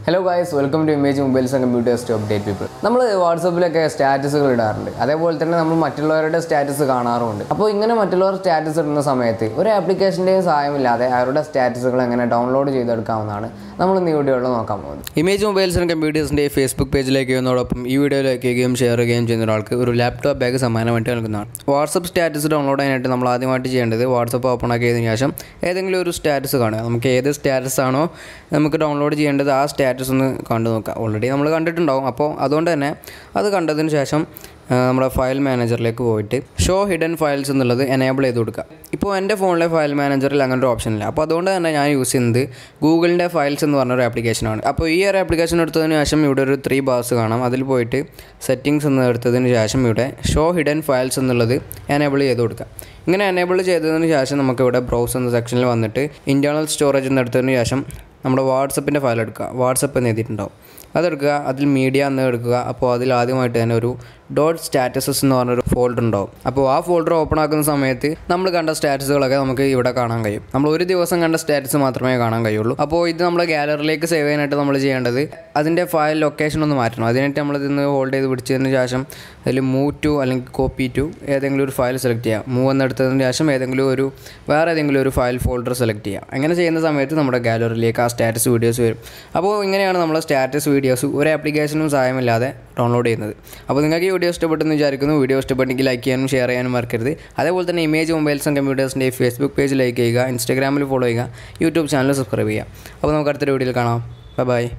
hello guys welcome to image mobiles and computers to update people നമ്മൾ വാട്സപ്പിലൊക്കെ സ്റ്റാറ്റസുകൾ ഇടാറുണ്ട് അതേപോലെ തന്നെ നമ്മൾ മറ്റുള്ളവരുടെ സ്റ്റാറ്റസ് കാണാറുമുണ്ട് അപ്പോൾ ഇങ്ങനെ മറ്റുള്ളവർ സ്റ്റാറ്റസ് ഇടുന്ന സമയത്ത് ഒരു ആപ്ലിക്കേഷൻ്റെയും സഹായമില്ലാതെ അവരുടെ സ്റ്റാറ്റസുകൾ എങ്ങനെ ഡൗൺലോഡ് ചെയ്തെടുക്കാവുന്നതാണ് നമ്മൾ ഇന്ന് ഈ വീഡിയോയിൽ നോക്കാൻ പോകുന്നത് ഇമേജ് മൊബൈൽസ് ആൻഡ് കമ്പ്യൂട്ടേഴ്സിൻ്റെ ഫേസ്ബുക്ക് പേജിലേക്ക് ചെയ്യുന്നതോടൊപ്പം ഈ വീഡിയോ ലൈക്ക് ചെയ്യുകയും ഷെയർ ചെയ്യുകയും ചെയ്യുന്ന ഒരാൾക്ക് ഒരു ലാപ്ടോപ്പ് ബാഗ് സമ്മാനമായിട്ട് നൽകുന്നതാണ് വാട്സപ്പ് സ്റ്റാറ്റസ് ഡൗൺലോഡ് ചെയ്യാനായിട്ട് നമ്മൾ ആദ്യമായിട്ട് ചെയ്യേണ്ടത് വാട്സപ്പ് ഓപ്പൺ ആക്കിയതിന് ശേഷം ഏതെങ്കിലും ഒരു സ്റ്റാറ്റസ് കാണുക നമുക്ക് ഏത് സ്റ്റാറ്റസ് ആണോ നമുക്ക് ഡൗൺലോഡ് ചെയ്യേണ്ടത് ആ സ്റ്റാറ്റസ് ഒന്ന് കണ്ടു നോക്കുക ഓൾറെഡി നമ്മൾ കണ്ടിട്ടുണ്ടാവും അപ്പോൾ അതുകൊണ്ട് തന്നെ അത് കണ്ടതിന് ശേഷം ആ, നമ്മുടെ ഫയൽ മാനേജറിലേക്ക് പോയിട്ട് ഷോ ഹിഡൻ ഫയൽസ് എന്നുള്ളത് എനേബിൾ ചെയ്ത് കൊടുക്കുക ഇപ്പോൾ എൻ്റെ ഫോണിലെ ഫയൽ മാനേജറിൽ അങ്ങനെ ഒരു ഓപ്ഷൻ ഇല്ല അപ്പോൾ അതുകൊണ്ട് തന്നെ ഞാൻ യൂസ് ചെയ്യുന്നത് ഗൂഗിളിൻ്റെ ഫയൽസ് എന്ന് പറഞ്ഞൊരു ആപ്ലിക്കേഷനാണ് അപ്പോൾ ഈ ഒരു ആപ്ലിക്കേഷൻ എടുത്തതിന് ശേഷം ഇവിടെ ഒരു ത്രീ ബാർസ് കാണാം അതിൽ പോയിട്ട് സെറ്റിങ്സ് എന്ന് എടുത്തതിന് ശേഷം ഇവിടെ ഷോ ഹിഡൻ ഫയൽസ് എന്നുള്ളത് എനേബിൾ ചെയ്ത് കൊടുക്കുക ഇങ്ങനെ എനേബിൾ ചെയ്തതിന് ശേഷം നമുക്ക് ഇവിടെ ബ്രൗസ് എന്ന സെക്ഷനിൽ വന്നിട്ട് ഇൻറ്റേർണൽ സ്റ്റോറേജ് എന്ന് എടുത്തതിന് ശേഷം നമ്മുടെ വാട്സപ്പിൻ്റെ ഫയൽ എടുക്കുക വാട്സപ്പ് എന്ന് എഴുതിയിട്ടുണ്ടാവും അതെടുക്കുക അതിൽ മീഡിയ എന്ന് എടുക്കുക അപ്പോൾ അതിൽ ആദ്യമായിട്ട് തന്നെ ഒരു ഡോട്ട് സ്റ്റാറ്റസസ് എന്ന് പറഞ്ഞൊരു ഫോൾഡർ ഉണ്ടാവും അപ്പോൾ ആ ഫോൾഡർ ഓപ്പൺ ആക്കുന്ന സമയത്ത് നമ്മൾ കണ്ട സ്റ്റാറ്റസുകളൊക്കെ നമുക്ക് ഇവിടെ കാണാൻ കഴിയും നമ്മൾ ഒരു ദിവസം കണ്ട സ്റ്റാറ്റസ് മാത്രമേ കാണാൻ കഴിയുള്ളൂ അപ്പോൾ ഇത് നമ്മുടെ ഗാലറിയിലേക്ക് സേവ് ചെയ്യാനായിട്ട് നമ്മൾ ചെയ്യേണ്ടത് അതിൻ്റെ ഫയൽ ലൊക്കേഷൻ ഒന്ന് മാറ്റണം അതിനായിട്ട് നമ്മൾ ഇതിന്ന് ഹോൾഡ് ചെയ്ത് പിടിച്ചതിന് ശേഷം അതിൽ മൂവ് ടു അല്ലെങ്കിൽ കോപ്പി ടു ഏതെങ്കിലും ഒരു ഫയൽ സെലക്ട് ചെയ്യുക മൂവ് എന്നെടുത്തതിന് ശേഷം ഏതെങ്കിലും ഒരു വേറെ ഏതെങ്കിലും ഒരു ഫയൽ ഫോൾഡർ സെലക്ട് ചെയ്യുക അങ്ങനെ ചെയ്യുന്ന സമയത്ത് നമ്മുടെ ഗാലറിയിലേക്ക് ആ സ്റ്റാറ്റസ് വീഡിയോസ് വരും അപ്പോൾ ഇങ്ങനെയാണ് നമ്മൾ സ്റ്റാറ്റസ് വീഡിയോസ് ഒരു ആപ്ലിക്കേഷനും സഹായമില്ലാതെ ഡൗൺലോഡ് ചെയ്യുന്നത് അപ്പോൾ നിങ്ങൾക്ക് ഈ വീഡിയോ ഇഷ്ടപ്പെട്ടെന്ന് വിചാരിക്കുന്നു വീഡിയോ ഇഷ്ടപ്പെട്ടെങ്കിൽ ലൈക്ക് ചെയ്യാനും ഷെയർ ചെയ്യാനും മറക്കരുത് അതേപോലെ തന്നെ ഇമേജ് മൊബൈൽസ് ആൻഡ് കമ്പ്യൂട്ടേഴ്സിൻ്റെ ഫേസ്ബുക്ക് പേജ് ലൈക്ക് ചെയ്യുക ഇൻസ്റ്റാഗ്രാമിൽ ഫോളോ ചെയ്യുക യൂട്യൂബ് ചാനൽ സബ്സ്ക്രൈബ് ചെയ്യുക അപ്പോൾ നമുക്ക് അടുത്തൊരു വീഡിയോയിൽ കാണാം ബൈ ബൈ